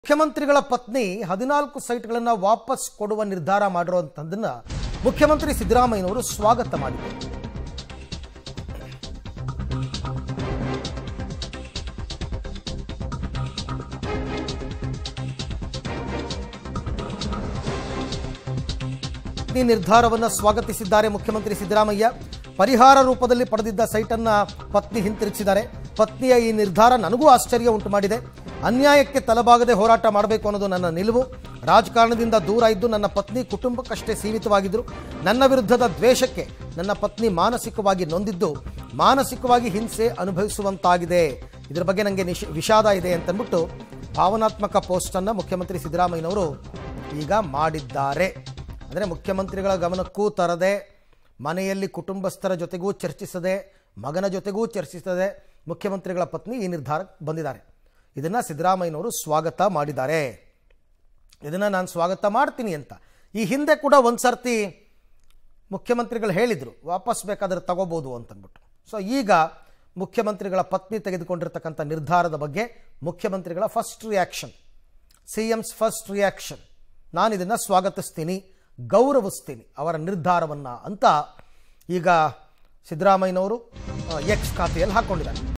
ಮುಖ್ಯಮಂತ್ರಿಗಳ ಪತ್ನಿ ಹದಿನಾಲ್ಕು ಸೈಟ್ಗಳನ್ನು ವಾಪಸ್ ಕೊಡುವ ನಿರ್ಧಾರ ಮಾಡಿರುವಂಥದ್ದನ್ನ ಮುಖ್ಯಮಂತ್ರಿ ಸಿದ್ದರಾಮಯ್ಯನವರು ಸ್ವಾಗತ ಮಾಡಿದರು ಈ ನಿರ್ಧಾರವನ್ನು ಸ್ವಾಗತಿಸಿದ್ದಾರೆ ಮುಖ್ಯಮಂತ್ರಿ ಸಿದ್ದರಾಮಯ್ಯ ಪರಿಹಾರ ರೂಪದಲ್ಲಿ ಪಡೆದಿದ್ದ ಸೈಟನ್ನ ಪತ್ನಿ ಹಿಂತಿರುಗಿಸಿದ್ದಾರೆ ಪತ್ನಿಯ ಈ ನಿರ್ಧಾರ ನನಗೂ ಆಶ್ಚರ್ಯ ಉಂಟು ಮಾಡಿದೆ ಅನ್ಯಾಯಕ್ಕೆ ತಲಬಾಗದೆ ಹೋರಾಟ ಮಾಡಬೇಕು ಅನ್ನೋದು ನನ್ನ ನಿಲುವು ರಾಜಕಾರಣದಿಂದ ದೂರ ಇದ್ದು ನನ್ನ ಪತ್ನಿ ಕುಟುಂಬಕ್ಕಷ್ಟೇ ಸೀಮಿತವಾಗಿದ್ದರು ನನ್ನ ವಿರುದ್ಧದ ದ್ವೇಷಕ್ಕೆ ನನ್ನ ಪತ್ನಿ ಮಾನಸಿಕವಾಗಿ ನೊಂದಿದ್ದು ಮಾನಸಿಕವಾಗಿ ಹಿಂಸೆ ಅನುಭವಿಸುವಂತಾಗಿದೆ ಇದರ ಬಗ್ಗೆ ನನಗೆ ನಿಶ್ ವಿಷಾದ ಇದೆ ಅಂತಂದ್ಬಿಟ್ಟು ಭಾವನಾತ್ಮಕ ಪೋಸ್ಟನ್ನು ಮುಖ್ಯಮಂತ್ರಿ ಸಿದ್ದರಾಮಯ್ಯನವರು ಈಗ ಮಾಡಿದ್ದಾರೆ ಅಂದರೆ ಮುಖ್ಯಮಂತ್ರಿಗಳ ಗಮನಕ್ಕೂ ತರದೆ ಮನೆಯಲ್ಲಿ ಕುಟುಂಬಸ್ಥರ ಜೊತೆಗೂ ಚರ್ಚಿಸದೆ ಮಗನ ಜೊತೆಗೂ ಚರ್ಚಿಸದೆ ಮುಖ್ಯಮಂತ್ರಿಗಳ ಪತ್ನಿ ಈ ನಿರ್ಧಾರಕ್ಕೆ ಬಂದಿದ್ದಾರೆ ಇದನ್ನು ಸಿದ್ದರಾಮಯ್ಯನವರು ಸ್ವಾಗತ ಮಾಡಿದ್ದಾರೆ ಇದನ್ನು ನಾನು ಸ್ವಾಗತ ಮಾಡ್ತೀನಿ ಅಂತ ಈ ಹಿಂದೆ ಕೂಡ ಒಂದು ಸರ್ತಿ ಮುಖ್ಯಮಂತ್ರಿಗಳು ಹೇಳಿದರು ವಾಪಸ್ ಬೇಕಾದ್ರೆ ತಗೋಬೋದು ಅಂತಂದ್ಬಿಟ್ಟು ಸೊ ಈಗ ಮುಖ್ಯಮಂತ್ರಿಗಳ ಪತ್ನಿ ತೆಗೆದುಕೊಂಡಿರ್ತಕ್ಕಂಥ ನಿರ್ಧಾರದ ಬಗ್ಗೆ ಮುಖ್ಯಮಂತ್ರಿಗಳ first reaction C M's first reaction ನಾನು ಇದನ್ನು ಸ್ವಾಗತಿಸ್ತೀನಿ ಗೌರವಿಸ್ತೀನಿ ಅವರ ನಿರ್ಧಾರವನ್ನು ಅಂತ ಈಗ ಸಿದ್ದರಾಮಯ್ಯನವರು ಎಕ್ಸ್ ಖಾತೆಯಲ್ಲಿ ಹಾಕ್ಕೊಂಡಿದ್ದಾರೆ